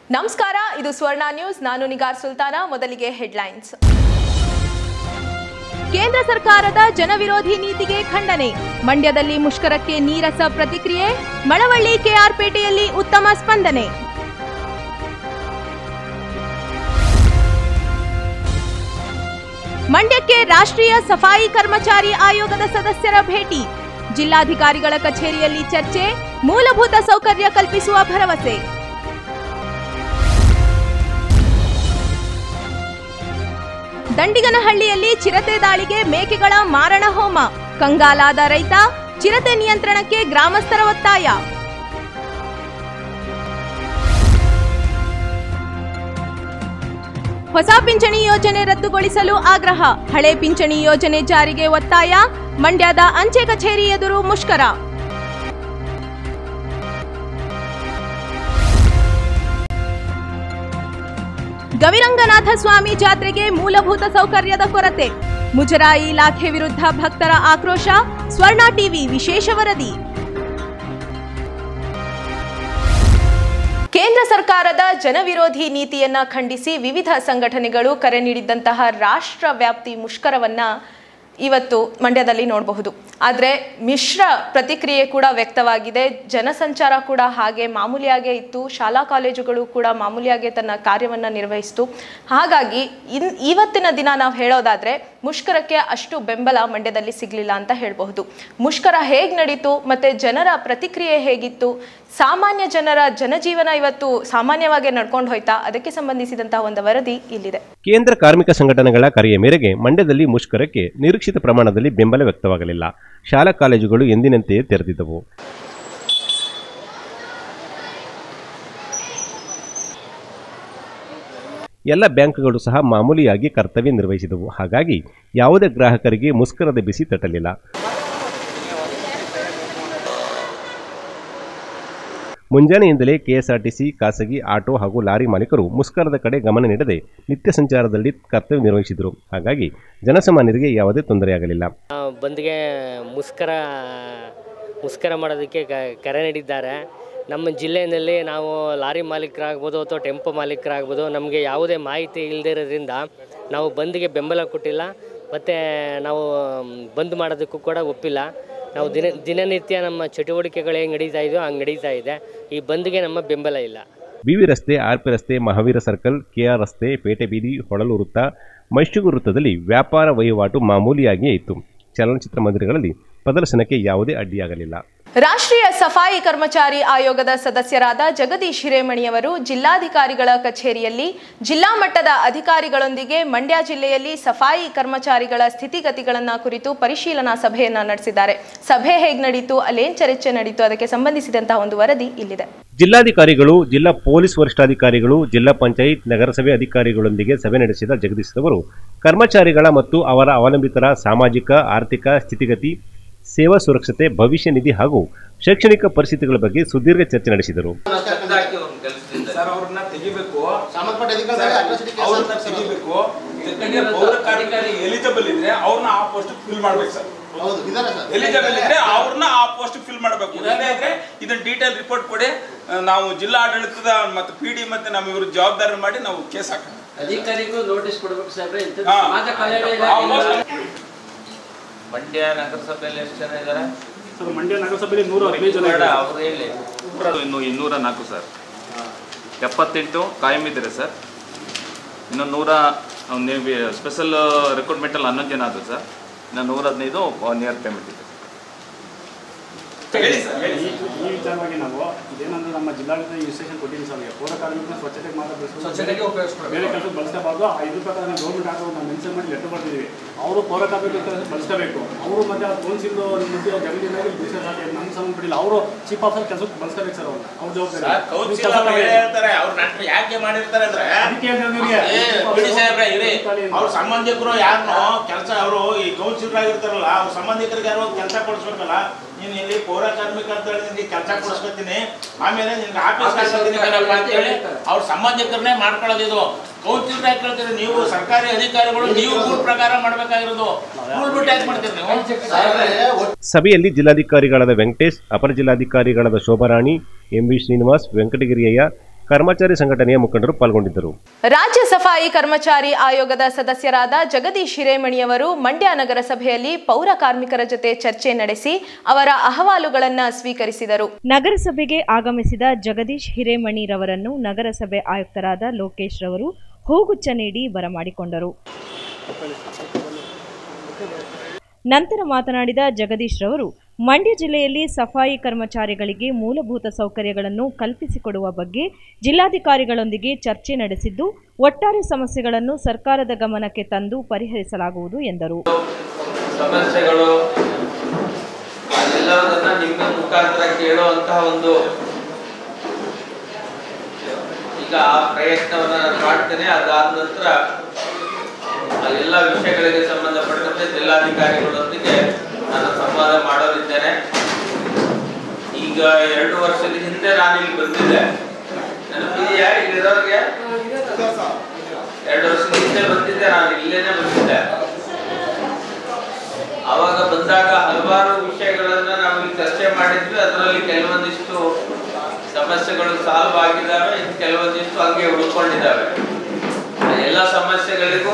ನಮಸ್ಕಾರ ಇದು ಸ್ವರ್ಣ ನ್ಯೂಸ್ ನಾನು ನಿಗಾರ್ ಸುಲ್ತಾನ ಮೊದಲಿಗೆ ಹೆಡ್ಲೈನ್ಸ್ ಕೇಂದ್ರ ಸರ್ಕಾರದ ಜನವಿರೋಧಿ ನೀತಿಗೆ ಖಂಡನೆ ಮಂಡ್ಯದಲ್ಲಿ ಮುಷ್ಕರಕ್ಕೆ ನೀರಸ ಪ್ರತಿಕ್ರಿಯೆ ಮಳವಳ್ಳಿ ಕೆಆರ್ಪೇಟೆಯಲ್ಲಿ ಉತ್ತಮ ಸ್ಪಂದನೆ ಮಂಡ್ಯಕ್ಕೆ ರಾಷ್ಟ್ರೀಯ ಸಫಾಯಿ ಕರ್ಮಚಾರಿ ಆಯೋಗದ ಸದಸ್ಯರ ಭೇಟಿ ಜಿಲ್ಲಾಧಿಕಾರಿಗಳ ಕಚೇರಿಯಲ್ಲಿ ಚರ್ಚೆ ಮೂಲಭೂತ ಸೌಕರ್ಯ ಕಲ್ಪಿಸುವ ಭರವಸೆ ದಂಡಿಗನಹಳ್ಳಿಯಲ್ಲಿ ಚಿರತೆ ದಾಳಿಗೆ ಮೇಕೆಗಳ ಮಾರಣ ಹೋಮ ಕಂಗಾಲಾದ ರೈತ ಚಿರತೆ ನಿಯಂತ್ರಣಕ್ಕೆ ಗ್ರಾಮಸ್ಥರ ಒತ್ತಾಯ ಹೊಸ ಪಿಂಚಣಿ ಯೋಜನೆ ರದ್ದುಗೊಳಿಸಲು ಆಗ್ರಹ ಹಳೆ ಪಿಂಚಣಿ ಯೋಜನೆ ಜಾರಿಗೆ ಒತ್ತಾಯ ಮಂಡ್ಯದ ಅಂಚೆ ಕಚೇರಿ ಎದುರು ಮುಷ್ಕರ ಗವಿರಂಗನಾಥ ಸ್ವಾಮಿ ಜಾತ್ರೆಗೆ ಮೂಲಭೂತ ಸೌಕರ್ಯದ ಕೊರತೆ ಮುಜರಾಯಿ ಇಲಾಖೆ ವಿರುದ್ಧ ಭಕ್ತರ ಆಕ್ರೋಶ ಸ್ವರ್ಣ ಟಿವಿ ವಿಶೇಷ ವರದಿ ಕೇಂದ್ರ ಸರ್ಕಾರದ ಜನವಿರೋಧಿ ನೀತಿಯನ್ನ ಖಂಡಿಸಿ ವಿವಿಧ ಸಂಘಟನೆಗಳು ಕರೆ ನೀಡಿದ್ದಂತಹ ರಾಷ್ಟ್ರ ವ್ಯಾಪ್ತಿ ಮುಷ್ಕರವನ್ನ ಇವತ್ತು ಮಂಡ್ಯದಲ್ಲಿ ನೋಡಬಹುದು ಆದರೆ ಮಿಶ್ರ ಪ್ರತಿಕ್ರಿಯೆ ಕೂಡ ವ್ಯಕ್ತವಾಗಿದೆ ಜನಸಂಚಾರ ಕೂಡ ಹಾಗೆ ಮಾಮೂಲಿಯಾಗೇ ಇತ್ತು ಶಾಲಾ ಕಾಲೇಜುಗಳು ಕೂಡ ಮಾಮೂಲಿಯಾಗಿ ತನ್ನ ಕಾರ್ಯವನ್ನು ನಿರ್ವಹಿಸಿತು ಹಾಗಾಗಿ ಇನ್ ಇವತ್ತಿನ ದಿನ ನಾವು ಹೇಳೋದಾದ್ರೆ ಮುಷ್ಕರಕ್ಕೆ ಅಷ್ಟು ಬೆಂಬಲ ಮಂಡ್ಯದಲ್ಲಿ ಸಿಗಲಿಲ್ಲ ಅಂತ ಹೇಳಬಹುದು ಮುಷ್ಕರ ಹೇಗೆ ನಡೀತು ಮತ್ತೆ ಜನರ ಪ್ರತಿಕ್ರಿಯೆ ಹೇಗಿತ್ತು ಸಾಮಾನ್ಯ ಜನರ ಜನಜೀವನ ಇವತ್ತು ಸಾಮಾನ್ಯವಾಗಿ ನಡ್ಕೊಂಡು ಹೋಯ್ತಾ ಅದಕ್ಕೆ ಸಂಬಂಧಿಸಿದಂತಹ ಒಂದು ವರದಿ ಇಲ್ಲಿದೆ ಕೇಂದ್ರ ಕಾರ್ಮಿಕ ಸಂಘಟನೆಗಳ ಕರೆಯ ಮೇರೆಗೆ ಮಂಡ್ಯದಲ್ಲಿ ಮುಷ್ಕರಕ್ಕೆ ನಿರೀಕ್ಷಿತ ಪ್ರಮಾಣದಲ್ಲಿ ಬೆಂಬಲ ವ್ಯಕ್ತವಾಗಲಿಲ್ಲ ಶಾಲಾ ಕಾಲೇಜುಗಳು ಎಂದಿನಂತೆಯೇ ತೆರೆದಿದ್ದವು ಎಲ್ಲ ಬ್ಯಾಂಕ್ಗಳು ಸಹ ಮಾಮೂಲಿಯಾಗಿ ಕರ್ತವ್ಯ ನಿರ್ವಹಿಸಿದವು ಹಾಗಾಗಿ ಯಾವುದೇ ಗ್ರಾಹಕರಿಗೆ ಮುಷ್ಕರದ ಬಿಸಿ ತಟ್ಟಲಿಲ್ಲ ಮುಂಜಾನೆಯಿಂದಲೇ ಕೆಎಸ್ಆರ್ಟಿಸಿ ಖಾಸಗಿ ಆಟೋ ಹಾಗೂ ಲಾರಿ ಮಾಲೀಕರು ಮುಷ್ಕರದ ಕಡೆ ಗಮನ ನೀಡದೆ ನಿತ್ಯ ಸಂಚಾರದಲ್ಲಿ ಕರ್ತವ್ಯ ನಿರ್ವಹಿಸಿದರು ಹಾಗಾಗಿ ಜನಸಾಮಾನ್ಯರಿಗೆ ಯಾವುದೇ ತೊಂದರೆಯಾಗಲಿಲ್ಲ ಆ, ಬಂದ್ಗೆ ಮುಸ್ಕರ ಮುಸ್ಕರ ಮಾಡೋದಕ್ಕೆ ಕ- ಕರೆ ನೀಡಿದ್ದಾರೆ ನಮ್ಮ ಜಿಲ್ಲೆಯಲ್ಲಿ ನಾವು ಲಾರಿ ಮಾಲೀಕರಾಗ್ಬೋದು ಅಥವಾ ಟೆಂಪೋ ಮಾಲೀಕರಾಗ್ಬೋದು ನಮಗೆ ಯಾವುದೇ ಮಾಹಿತಿ ಇಲ್ಲದೇ ಇರೋದ್ರಿಂದ ನಾವು ಬಂದ್ಗೆ ಬೆಂಬಲ ಕೊಟ್ಟಿಲ್ಲ ಮತ್ತು ನಾವು ಮ್, ಬಂದ್ ಮಾಡೋದಕ್ಕೂ ಕೂಡ ಒಪ್ಪಿಲ್ಲ ನಾವು ದಿನ ದಿನನಿತ್ಯ ನಮ್ಮ ಚಟುವಟಿಕೆಗಳು ಹೆಂಗೆ ನಡೀತಾ ಇದೆಯೋ ಹಂಗೆ ನಡೀತಾ ಇದೆ ಈ ಬಂದ್ಗೆ ನಮ್ಮ ಬೆಂಬಲ ಇಲ್ಲ ಬಿವಿ ರಸ್ತೆ ಆರ್ಪಿ ರಸ್ತೆ ಮಹಾವೀರ ಸರ್ಕಲ್ ಕೆಆರ್ ರಸ್ತೆ ಪೇಟೆ ಬೀದಿ ಹೊಳಲು ವೃತ್ತ ಮೈಸೂರು ವೃತ್ತದಲ್ಲಿ ವ್ಯಾಪಾರ ವಹಿವಾಟು ಮಾಮೂಲಿಯಾಗಿಯೇ ಇತ್ತು ಚಲನಚಿತ್ರ ಮಂದಿರಗಳಲ್ಲಿ ಪ್ರದರ್ಶನಕ್ಕೆ ಯಾವುದೇ ಅಡ್ಡಿಯಾಗಲಿಲ್ಲ ರಾಷ್ಟ್ರೀಯ ಸಫಾಯಿ ಕರ್ಮಚಾರಿ ಆಯೋಗದ ಸದಸ್ಯರಾದ ಜಗದೀಶ್ ಹಿರೇಮಣಿಯವರು ಜಿಲ್ಲಾಧಿಕಾರಿಗಳ ಕಚೇರಿಯಲ್ಲಿ ಜಿಲ್ಲಾ ಮಟ್ಟದ ಅಧಿಕಾರಿಗಳೊಂದಿಗೆ ಮಂಡ್ಯ ಜಿಲ್ಲೆಯಲ್ಲಿ ಸಫಾಯಿ ಕರ್ಮಚಾರಿಗಳ ಸ್ಥಿತಿಗತಿಗಳನ್ನ ಕುರಿತು ಪರಿಶೀಲನಾ ಸಭೆಯನ್ನ ನಡೆಸಿದ್ದಾರೆ ಸಭೆ ಹೇಗೆ ನಡೀತು ಅಲ್ಲೇನ್ ಚರ್ಚೆ ನಡೀತು ಅದಕ್ಕೆ ಸಂಬಂಧಿಸಿದಂತಹ ಒಂದು ವರದಿ ಇಲ್ಲಿದೆ ಜಿಲ್ಲಾಧಿಕಾರಿಗಳು ಜಿಲ್ಲಾ ಪೊಲೀಸ್ ವರಿಷ್ಠಾಧಿಕಾರಿಗಳು ಜಿಲ್ಲಾ ಪಂಚಾಯತ್ ನಗರಸಭೆ ಅಧಿಕಾರಿಗಳೊಂದಿಗೆ ಸಭೆ ನಡೆಸಿದ ಜಗದೀಶ್ ಅವರು ಕರ್ಮಚಾರಿಗಳ ಮತ್ತು ಅವರ ಅವಲಂಬಿತರ ಸಾಮಾಜಿಕ ಆರ್ಥಿಕ ಸ್ಥಿತಿಗತಿ ಸೇವಾ ಸುರಕ್ಷತೆ ಭವಿಷ್ಯ ನಿಧಿ ಹಾಗೂ ಶೈಕ್ಷಣಿಕ ಪರಿಸ್ಥಿತಿಗಳ ಬಗ್ಗೆ ಸುದೀರ್ಘ ಚರ್ಚೆ ನಡೆಸಿದರು ಸರ್ ಅವ್ರನ್ನ ತೆಗಿಬೇಕು ಸಂಬಂಧಪಟ್ಟ ಅಧಿಕಾರಿಗಳು atrocity case ಅವ್ರನ್ನ ಹಾಕ್ತಾರೆ ಸರ್. ತೆಗಿಬೇಕು ಜೊತೆಗೆ ಪೌರ ಕಾರ್ಮಿಕರು ಎಲಿಜಿಬಲ್ ಇದ್ರೆ ಅವ್ರನ್ನ ಆ ಪೋಸ್ಟ್ ಫಿಲ್ ಮಾಡ್ಬೇಕು ಸರ್ ಹೌದು ಇದಾರೆ ಸರ್ ಎಲಿಜಿಬಲ್ ಇದ್ರೆ ಅವ್ರನ್ನ ಆ ಪೋಸ್ಟ್ ಫಿಲ್ ಮಾಡಬೇಕು ಇಲ್ಲದೇ ಇದ್ರೆ ಇದನ್ನ ಡೀಟೇಲ್ ರಿಪೋರ್ಟ್ ಕೊಡಿ ಆ, ನಾವು ಜಿಲ್ಲಾ ಆಡಳಿತದ ಮತ್ತೆ ಪಿ ಡಿ ಮತ್ತೆ ನಮ್ಮ ಇವರು ಜವಾಬ್ದಾರಿ ಮಾಡಿ ನಾವು ಕೇಸ್ ಹಾಕೋಣ ಅಧಿಕಾರಿಗೂ ನೋಟಿಸ್ ಕೊಡ್ಬೇಕು ಸಾಹೇಬ್ರೆ ಇಂಥದ್ದು ಹಾ. ಸಮಾಜ ಕಲ್ಯಾಣ ಆ ಇಲಾಖೆ post- ಮಂಡ್ಯ ನಗರಸಭೆಯಲ್ಲಿ ಎಷ್ಟು ಜನ ಇದ್ದಾರೆ ಸರ್ ಮಂಡ್ಯ ನಗರಸಭೆಯಲ್ಲಿ ನೂರ ಹದಿನೈದು ಜನ ಬೇಡ ಇದ್ದಾರೆ. ಅವ್ರು ಹೇಳಿ ಇನ್ನು ಇನ್ನೂರ ನಾಲ್ಕು ಸರ್ ಎಪ್ಪತ್ತೆಂಟು ಕಾಯಂ ಇದ್ದಾರೆ ಸರ್ ಇನ್ನು ನೂರ ನೀವು ಸ್ಪೆಷಲ್ ರಿಕ್ರೂಟ್ಮೆಂಟಲ್ಲಿ ಹನ್ನೊಂದು ಜನ ಆದರು ಸರ್ ಇನ್ನು ನೂರ ಹದಿನೈದು ಒನ್ ಇಯರ್ ಪೇಮೆಂಟ್ ಇದೆ ಹೇಳಿ ಸರ್ ಹೇಳಿ ಈ ಈ ವಿಚಾರವಾಗಿ ನಾವು ಇದೇನಂದ್ರೆ ನಮ್ಮ ಜಿಲ್ಲಾಡಳಿತ ಈ ವಿಶೇಷನ್ ಕೊಟ್ಟಿದ್ದೀವಿ ಸರ್ ಪೌರ ಕಾರ್ಮಿಕರ ಸ್ವಚ್ಛತೆಗೆ ಮಾತ್ರ ಬಳಸ್ಬೇಕು. ಸ್ವಚ್ಛತೆಗೆ ಉಪಯೋಗಿಸ್ಕೊಡ್ಬೇಕು. ಬೇರೆ ಕೆಲಸ ಬಳಸಬಾರ್ದು ಆ ಇದ್ರ ಪ್ರಕಾರ ನಾವು ಗೌರ್ಮೆಂಟ್ ಆರ್ಡರ್ ನಾವು ಮೆನ್ಷನ್ ಮಾಡಿ ಲೆಟರ್ ಬರ್ತಿದ್ದೀವಿ ಅವರು ಪೌರ ಕಾರ್ಮಿಕರ ಕೆಲಸ ಬಳಸಬೇಕು ಅವರು ಮತ್ತೆ ಆ ಕೌನ್ಸಿಲ್ ಮಧ್ಯೆ ಜಗತ್ತಿನಾಗಿ ಬಿಸಿನೆಸ್ ಆಗಿ ನಮ್ಗೆ ಸಂಬಂಧಪಟ್ಟಿಲ್ಲ ಅವರು ಚೀಫ್ ಆಫೀಸರ್ ಕೆಲಸಕ್ಕೆ ಬಳಸಬೇಕು ಸರ್ ಅವ್ರು ಅವ್ರ ಜವಾಬ್ದಾರಿ ನೀವು ಕೆಲಸ ಮಾಡಿ. ಹೇಳ್ತಾರೆ ಅವ್ರ ನಂತರ ಯಾಕೆ ಮಾಡಿರ್ತಾರೆ ಅಂದ್ರೆ ಅದಕ್ಕೆ ಅಂದ್ರೆ ನಿಮಗೆ ಏ, ಬಿಡಿ ಸಾಹೇಬ್ರೆ ಇರಿ ಅವ್ರ ಸಂಬಂಧಿಕರು ಯಾರನ್ನೋ ಕೆಲಸ ಅವರು ಈ ಕೌನ್ಸಿಲರ್ ಆಗಿರ್ತಾರಲ್ಲ ಅವ್ರ ಸಂಬಂಧಿಕರಿಗೆ ಯಾರೋ ಕೆಲಸ ಕೊಡಿಸ್ಬೇಕಲ್ಲ ನೀನು ಇಲ್ಲಿ ಪೌರ ಕಾರ್ಮಿಕ ಅಂತ ಹೇಳಿ ನಿನ್ಗೆ ಕೆಲಸ ಕೊಡಿಸ್ಕೊತೀನಿ ಆಮೇಲೆ ನಿನ್ಗೆ ಆಫೀಸ್ ಹಾಕೋತೀನಿ ಕಣಪ್ಪ ಅಂತ ಹೇಳಿ ಅವ್ರ ಸಂಬಂಧಿಕರನ್ನೇ ಮಾಡ್ಕೊಳ್ಳೋದು ಇದು ಕೌನ್ಸಿಲರ್ ಯಾಕೆ ಕೇಳ್ತೀರಿ ನೀವು ಸರ್ಕಾರಿ ಅಧಿಕಾರಿಗಳು ನೀವು ರೂಲ್ ಪ್ರಕಾರ ಮಾಡ್ಬೇಕಾಗಿರೋದು ರೂಲ್ ಬಿಟ್ಟು ಯಾಕೆ ಮಾಡ್ತೀರಿ ನೀವು ಸಭೆಯಲ್ಲಿ ಜಿಲ್ಲಾಧಿಕಾರಿಗಳಾದ ವೆಂಕಟೇಶ್ ಅಪರ ಜಿಲ್ಲಾಧಿಕಾರಿಗಳಾದ ಶೋಭಾರಾಣಿ ಎಂ ವಿ ಶ್ರೀನಿವಾಸ್ ವೆಂಕಟಗಿರಿಯಯ್ಯ ಕರ್ಮಚಾರಿ ಸಂಘಟನೆಯ ಮುಖಂಡರು ಪಾಲ್ಗೊಂಡಿದ್ದರು ರಾಜ್ಯ ಸಫಾಯಿ ಕರ್ಮಚಾರಿ ಆಯೋಗದ ಸದಸ್ಯರಾದ ಜಗದೀಶ್ ಹಿರೇಮಣಿಯವರು ಮಂಡ್ಯ ನಗರಸಭೆಯಲ್ಲಿ ಪೌರ ಕಾರ್ಮಿಕರ ಜೊತೆ ಚರ್ಚೆ ನಡೆಸಿ ಅವರ ಅಹವಾಲುಗಳನ್ನು ಸ್ವೀಕರಿಸಿದರು ನಗರಸಭೆಗೆ ಆಗಮಿಸಿದ ಜಗದೀಶ್ ಹಿರೇಮಣಿರವರನ್ನು ನಗರಸಭೆ ಆಯುಕ್ತರಾದ ಲೋಕೇಶ್ ರವರು ಹೂಗುಚ್ಛ ನೀಡಿ ಬರಮಾಡಿಕೊಂಡರು ನಂತರ ಮಾತನಾಡಿದ ಜಗದೀಶ್ ರವರು ಮಂಡ್ಯ ಜಿಲ್ಲೆಯಲ್ಲಿ ಸಫಾಯಿ ಕರ್ಮಚಾರಿಗಳಿಗೆ ಮೂಲಭೂತ ಸೌಕರ್ಯಗಳನ್ನು ಕಲ್ಪಿಸಿಕೊಡುವ ಬಗ್ಗೆ ಜಿಲ್ಲಾಧಿಕಾರಿಗಳೊಂದಿಗೆ ಚರ್ಚೆ ನಡೆಸಿದ್ದು ಒಟ್ಟಾರೆ ಸಮಸ್ಯೆಗಳನ್ನು ಸರ್ಕಾರದ ಗಮನಕ್ಕೆ ತಂದು ಪರಿಹರಿಸಲಾಗುವುದು ಎಂದರು ಸಮಸ್ಯೆಗಳು ಅದೆಲ್ಲವನ್ನ ನಿಮ್ಮ ಮುಖಾಂತರ ಕೇಳುವಂತಹ ಒಂದು ಈಗ ಆ ಪ್ರಯತ್ನವನ್ನ ನಾನು ಮಾಡ್ತೇನೆ ಅದಾದ ನಂತರ ಆ ಎಲ್ಲ ವಿಷಯಗಳಿಗೆ ಸಂಬಂಧಪಟ್ಟಂತೆ ಜಿಲ್ಲಾಧಿಕಾರಿಗಳೊಂದಿಗೆ ನಾನು ಸಂವಾದ ಮಾಡೋದಿದ್ದೇನೆ ಈಗ ಎರಡು ವರ್ಷದ ಹಿಂದೆ ನಾನು ಇಲ್ಲಿ ಬಂದಿದ್ದೆ ನೆನಪಿದೆಯಾ ಇಲ್ಲಿರೋರಿಗೆ ಎರಡು ವರ್ಷದ ಹಿಂದೆ ಬಂದಿದ್ದೆ ನಾನು ಇಲ್ಲೇನೆ ಬಂದಿದ್ದೆ ಅವಾಗ ಬಂದಾಗ ಹಲವಾರು ವಿಷಯಗಳನ್ನ ನಾವು ಇಲ್ಲಿ ಚರ್ಚೆ ಮಾಡಿದ್ವಿ ಅದರಲ್ಲಿ ಕೆಲವೊಂದಿಷ್ಟು ಸಮಸ್ಯೆಗಳು ಸಾಲ್ವ್ ಆಗಿದ್ದಾವೆ ಇನ್ನು ಕೆಲವೊಂದಿಷ್ಟು ಹಂಗೆ ಉಳ್ಕೊಂಡಿದ್ದಾವೆ ಆ ಎಲ್ಲ ಸಮಸ್ಯೆಗಳಿಗೂ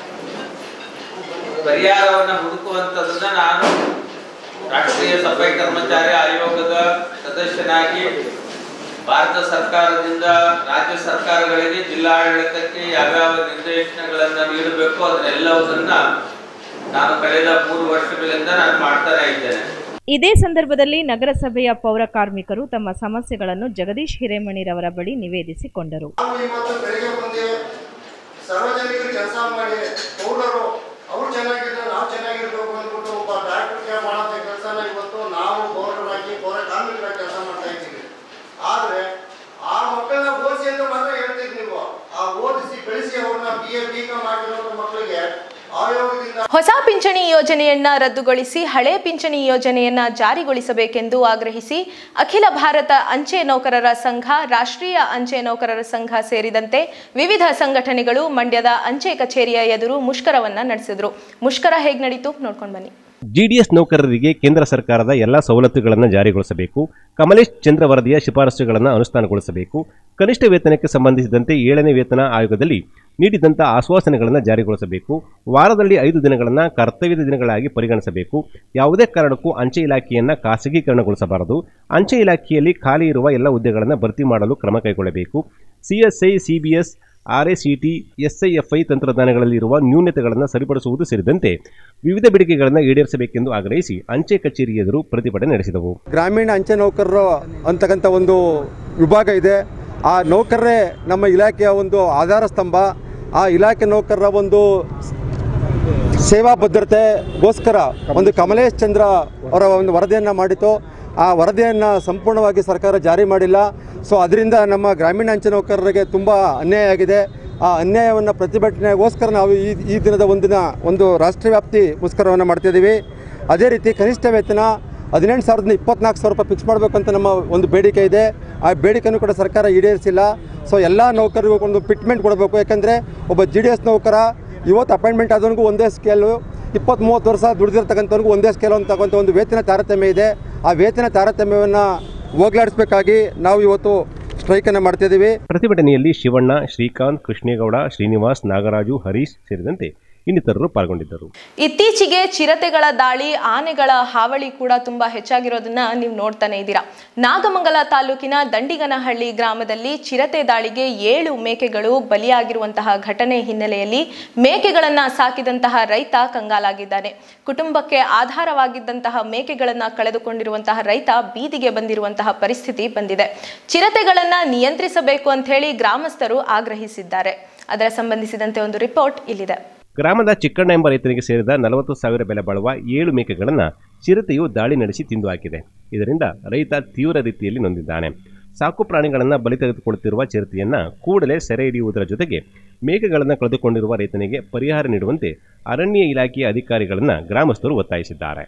ಪರಿಹಾರವನ್ನ ಹುಡುಕುವಂಥದ್ದನ್ನ ನಾನು ರಾಷ್ಟ್ರೀಯ ಸಫಾಯಿ ಕರ್ಮಚಾರಿ ಆಯೋಗದ ಸದಸ್ಯನಾಗಿ ಭಾರತ ಸರ್ಕಾರದಿಂದ ರಾಜ್ಯ ಸರ್ಕಾರಗಳಿಗೆ ಜಿಲ್ಲಾಡಳಿತಕ್ಕೆ ಯಾವ್ಯಾವ ನಿರ್ದೇಶನಗಳನ್ನ ನೀಡಬೇಕು ಅದನ್ನೆಲ್ಲವನ್ನ ನಾನು ಕಳೆದ ಮೂರು ವರ್ಷಗಳಿಂದ ನಾನು ಮಾಡ್ತಾನೆ ಇದ್ದೇನೆ ಇದೇ ಸಂದರ್ಭದಲ್ಲಿ ನಗರಸಭೆಯ ಪೌರ ಕಾರ್ಮಿಕರು ತಮ್ಮ ಸಮಸ್ಯೆಗಳನ್ನು ಜಗದೀಶ್ ಹಿರೇಮಣಿರವರ ಬಳಿ ನಿವೇದಿಸಿಕೊಂಡರು ನಾವು ಇವತ್ತು ಬೆಳಿಗ್ಗೆ ಬಂದು ಸಾರ್ವಜನಿಕರು ಕೆಲಸ ಮಾಡಿ ಪೌರರು ಅವ್ರು ಚೆನ್ನಾಗಿದ್ರೆ ನಾವು ಚೆನ್ನಾಗಿರ್ಬೇಕು ಅಂದ್ಬಿಟ್ಟು ಒಬ್ಬ ಡಾಕ್ಟರ್ ಮಾಡೋ ಕೆಲಸನ ಇವತ್ತು ನಾವು ಪೌರರಾಗಿ ಪೌರ ಕಾರ್ಮಿಕರಾಗಿ ಕೆಲಸ ಮಾಡ್ತಾ ಇದ್ದೀವಿ ಆದ್ರೆ ಆ ಮಕ್ಕಳನ್ನ ಓದಿಸಿ ಅಂತ ಮಾತ್ರ ಹೇಳ್ತೀರಿ ನೀವು ಆ ಓದಿಸಿ ಬೆಳೆಸಿ ಅವ್ರನ್ನ ಬಿ ಎ ಬಿ ಕಾಮ್ ಆಗಿರೋ ಮಕ್ಕಳಿಗೆ ಆಯೋಗದಿಂದ ಹೊಸ ಪಿಂಚಣಿ ಯೋಜನೆಯನ್ನ ರದ್ದುಗೊಳಿಸಿ ಹಳೆ ಪಿಂಚಣಿ ಯೋಜನೆಯನ್ನ ಜಾರಿಗೊಳಿಸಬೇಕೆಂದು ಆಗ್ರಹಿಸಿ ಅಖಿಲ ಭಾರತ ಅಂಚೆ ನೌಕರರ ಸಂಘ ರಾಷ್ಟ್ರೀಯ ಅಂಚೆ ನೌಕರರ ಸಂಘ ಸೇರಿದಂತೆ ವಿವಿಧ ಸಂಘಟನೆಗಳು ಮಂಡ್ಯದ ಅಂಚೆ ಕಚೇರಿಯ ಎದುರು ಮುಷ್ಕರವನ್ನ ನಡೆಸಿದ್ರು ಮುಷ್ಕರ ಹೇಗೆ ನಡೀತು ನೋಡ್ಕೊಂಡು ಬನ್ನಿ ಜಿಡಿಎಸ್ ನೌಕರರಿಗೆ ಕೇಂದ್ರ ಸರ್ಕಾರದ ಎಲ್ಲ ಸವಲತ್ತುಗಳನ್ನು ಜಾರಿಗೊಳಿಸಬೇಕು ಕಮಲೇಶ್ ಚಂದ್ರ ವರದಿಯ ಶಿಫಾರಸುಗಳನ್ನು ಅನುಷ್ಠಾನಗೊಳಿಸಬೇಕು ಕನಿಷ್ಠ ವೇತನಕ್ಕೆ ಸಂಬಂಧಿಸಿದಂತೆ ಏಳನೇ ವೇತನ ಆಯೋಗದಲ್ಲಿ ನೀಡಿದಂಥ ಆಶ್ವಾಸನೆಗಳನ್ನು ಜಾರಿಗೊಳಿಸಬೇಕು ವಾರದಲ್ಲಿ ಐದು ದಿನಗಳನ್ನು ಕರ್ತವ್ಯದ ದಿನಗಳಾಗಿ ಪರಿಗಣಿಸಬೇಕು ಯಾವುದೇ ಕಾರಣಕ್ಕೂ ಅಂಚೆ ಇಲಾಖೆಯನ್ನು ಖಾಸಗೀಕರಣಗೊಳಿಸಬಾರದು ಅಂಚೆ ಇಲಾಖೆಯಲ್ಲಿ ಖಾಲಿ ಇರುವ ಎಲ್ಲ ಹುದ್ದೆಗಳನ್ನು ಭರ್ತಿ ಮಾಡಲು ಕ್ರಮ ಕೈಗೊಳ್ಳಬೇಕು ಸಿಎಸ್ಐ ಸಿಬಿಎಸ್ ಆರ್ಎಸಿಟಿ ಎಸ್ಐಎಫ್ಐ ತಂತ್ರಜ್ಞಾನಗಳಲ್ಲಿರುವ ನ್ಯೂನತೆಗಳನ್ನು ಸರಿಪಡಿಸುವುದು ಸೇರಿದಂತೆ ವಿವಿಧ ಬೇಡಿಕೆಗಳನ್ನು ಈಡೇರಿಸಬೇಕೆಂದು ಆಗ್ರಹಿಸಿ ಅಂಚೆ ಕಚೇರಿ ಎದುರು ಪ್ರತಿಭಟನೆ ನಡೆಸಿದವು ಗ್ರಾಮೀಣ ಅಂಚೆ ನೌಕರರು ಅಂತಕ್ಕಂಥ ಒಂದು ವಿಭಾಗ ಇದೆ ಆ ನೌಕರರೇ ನಮ್ಮ ಇಲಾಖೆಯ ಒಂದು ಆಧಾರ ಸ್ತಂಭ ಆ ಇಲಾಖೆ ನೌಕರರ ಒಂದು ಸೇವಾ ಭದ್ರತೆಗೋಸ್ಕರ ಒಂದು ಕಮಲೇಶ್ ಚಂದ್ರ ಅವರ ಒಂದು ವರದಿಯನ್ನು ಮಾಡಿತು ಆ ವರದಿಯನ್ನು ಸಂಪೂರ್ಣವಾಗಿ ಸರ್ಕಾರ ಜಾರಿ ಮಾಡಿಲ್ಲ ಸೊ ಅದರಿಂದ ನಮ್ಮ ಗ್ರಾಮೀಣ ಅಂಚೆ ನೌಕರರಿಗೆ ತುಂಬ ಅನ್ಯಾಯ ಆಗಿದೆ ಆ ಅನ್ಯಾಯವನ್ನು ಪ್ರತಿಭಟನೆಗೋಸ್ಕರ ನಾವು ಈ ಈ ದಿನದ ಒಂದಿನ ಒಂದು ರಾಷ್ಟ್ರವ್ಯಾಪ್ತಿ ಮುಷ್ಕರವನ್ನು ಮಾಡ್ತಿದ್ದೀವಿ ಅದೇ ರೀತಿ ಕನಿಷ್ಠ ವೇತನ ಹದಿನೆಂಟು ಸಾವಿರದಿಂದ ಇಪ್ಪತ್ನಾಲ್ಕು ಸಾವಿರ ರೂಪಾಯಿ ಫಿಕ್ಸ್ ಮಾಡಬೇಕು ಅಂತ ನಮ್ಮ ಒಂದು ಬೇಡಿಕೆ ಇದೆ ಆ ಬೇಡಿಕೆನೂ ಕೂಡ ಸರ್ಕಾರ ಈಡೇರಿಸಿಲ್ಲ ಸೊ ಎಲ್ಲ ನೌಕರರಿಗೂ ಒಂದು ಫಿಟ್ಮೆಂಟ್ ಕೊಡಬೇಕು ಯಾಕಂದರೆ ಒಬ್ಬ ಜಿ ಡಿ ಎಸ್ ನೌಕರ ಇವತ್ತು ಅಪಾಯಿಂಟ್ಮೆಂಟ್ ಆದವನಿಗೂ ಒಂದೇ ಸ್ಕೇಲು ಇಪ್ಪತ್ತ್ ಮೂವತ್ತು ವರ್ಷ ದುಡಿದಿರ್ತಕ್ಕಂಥವ್ರಿಗೂ ಒಂದೇ ಸ್ಕೇಲ್ ಅಂತಕ್ಕಂಥ ಒಂದು ವೇತನ ತಾರತಮ್ಯ ಇದೆ ಆ ವೇತನ ತಾರತಮ್ಯವನ್ನು ಹೋಗ್ಲಾಡಿಸ್ಬೇಕಾಗಿ ನಾವು ಇವತ್ತು ಸ್ಟ್ರೈಕನ್ನು ಮಾಡ್ತಿದ್ದೀವಿ ಪ್ರತಿಭಟನೆಯಲ್ಲಿ ಶಿವಣ್ಣ ಶ್ರೀಕಾಂತ್ ಕೃಷ್ಣೇಗೌಡ ಶ್ರೀನಿವಾಸ್ ನಾಗರಾಜು ಹರೀಶ್ ಸೇರಿದಂತೆ ಇನ್ನಿತರರು ಪಾಲ್ಗೊಂಡಿದ್ದರು ಇತ್ತೀಚೆಗೆ ಚಿರತೆಗಳ ದಾಳಿ ಆನೆಗಳ ಹಾವಳಿ ಕೂಡ ತುಂಬಾ ಹೆಚ್ಚಾಗಿರೋದನ್ನ ನೀವು ನೋಡ್ತಾನೆ ಇದ್ದೀರಾ ನಾಗಮಂಗಲ ತಾಲೂಕಿನ ದಂಡಿಗನಹಳ್ಳಿ ಗ್ರಾಮದಲ್ಲಿ ಚಿರತೆ ದಾಳಿಗೆ ಏಳು ಮೇಕೆಗಳು ಬಲಿಯಾಗಿರುವಂತಹ ಘಟನೆ ಹಿನ್ನೆಲೆಯಲ್ಲಿ ಮೇಕೆಗಳನ್ನ ಸಾಕಿದಂತಹ ರೈತ ಕಂಗಾಲಾಗಿದ್ದಾನೆ ಕುಟುಂಬಕ್ಕೆ ಆಧಾರವಾಗಿದ್ದಂತಹ ಮೇಕೆಗಳನ್ನ ಕಳೆದುಕೊಂಡಿರುವಂತಹ ರೈತ ಬೀದಿಗೆ ಬಂದಿರುವಂತಹ ಪರಿಸ್ಥಿತಿ ಬಂದಿದೆ ಚಿರತೆಗಳನ್ನ ನಿಯಂತ್ರಿಸಬೇಕು ಅಂತ ಹೇಳಿ ಗ್ರಾಮಸ್ಥರು ಆಗ್ರಹಿಸಿದ್ದಾರೆ ಅದರ ಸಂಬಂಧಿಸಿದಂತೆ ಒಂದು ರಿಪೋರ್ಟ್ ಇಲ್ಲಿದೆ ಗ್ರಾಮದ ಚಿಕ್ಕಣ್ಣ ಎಂಬ ರೈತನಿಗೆ ಸೇರಿದ ನಲವತ್ತು ಸಾವಿರ ಬೆಲೆ ಬಾಳುವ ಏಳು ಮೇಕೆಗಳನ್ನು ಚಿರತೆಯು ದಾಳಿ ನಡೆಸಿ ತಿಂದು ಹಾಕಿದೆ ಇದರಿಂದ ರೈತ ತೀವ್ರ ರೀತಿಯಲ್ಲಿ ನೊಂದಿದ್ದಾನೆ ಸಾಕು ಪ್ರಾಣಿಗಳನ್ನು ಬಲಿ ತೆಗೆದುಕೊಳ್ಳುತ್ತಿರುವ ಚಿರತೆಯನ್ನು ಕೂಡಲೇ ಸೆರೆ ಹಿಡಿಯುವುದರ ಜೊತೆಗೆ ಮೇಕೆಗಳನ್ನು ಕಳೆದುಕೊಂಡಿರುವ ರೈತನಿಗೆ ಪರಿಹಾರ ನೀಡುವಂತೆ ಅರಣ್ಯ ಇಲಾಖೆಯ ಅಧಿಕಾರಿಗಳನ್ನು ಗ್ರಾಮಸ್ಥರು ಒತ್ತಾಯಿಸಿದ್ದಾರೆ